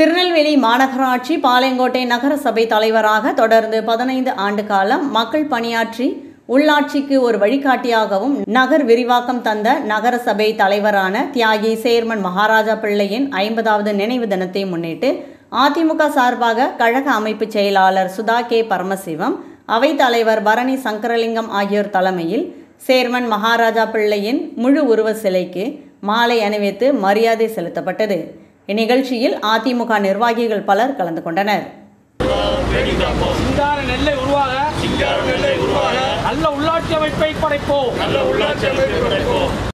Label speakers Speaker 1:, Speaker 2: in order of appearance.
Speaker 1: திருநெல்வேலி மாநகராட்சி பாளையங்கோட்டை நகர சபை தலைவராக தொடர்ந்து பதினைந்து ஆண்டு காலம் மக்கள் பணியாற்றி உள்ளாட்சிக்கு ஒரு வழிகாட்டியாகவும் நகர் விரிவாக்கம் தந்த நகர சபை தலைவரான தியாகி சேர்மன் மகாராஜா பிள்ளையின் ஐம்பதாவது நினைவு தினத்தை முன்னிட்டு அதிமுக சார்பாக கழக அமைப்பு செயலாளர் சுதா கே பரமசிவம் அவைத் தலைவர் பரணி சங்கரலிங்கம் ஆகியோர் தலைமையில் சேர்மன் மகாராஜா பிள்ளையின் முழு உருவ சிலைக்கு மாலை அணிவித்து மரியாதை செலுத்தப்பட்டது இந்நிகழ்ச்சியில் அதிமுக நிர்வாகிகள் பலர் கலந்து கொண்டனர்
Speaker 2: சிங்கார நெல்லை உருவாக
Speaker 3: சிங்கார நெல்லை உருவாக
Speaker 2: நல்ல உள்ளாட்சி அமைப்பை படைப்போம்
Speaker 3: நல்ல உள்ளாட்சி அமைப்பை படைப்போம்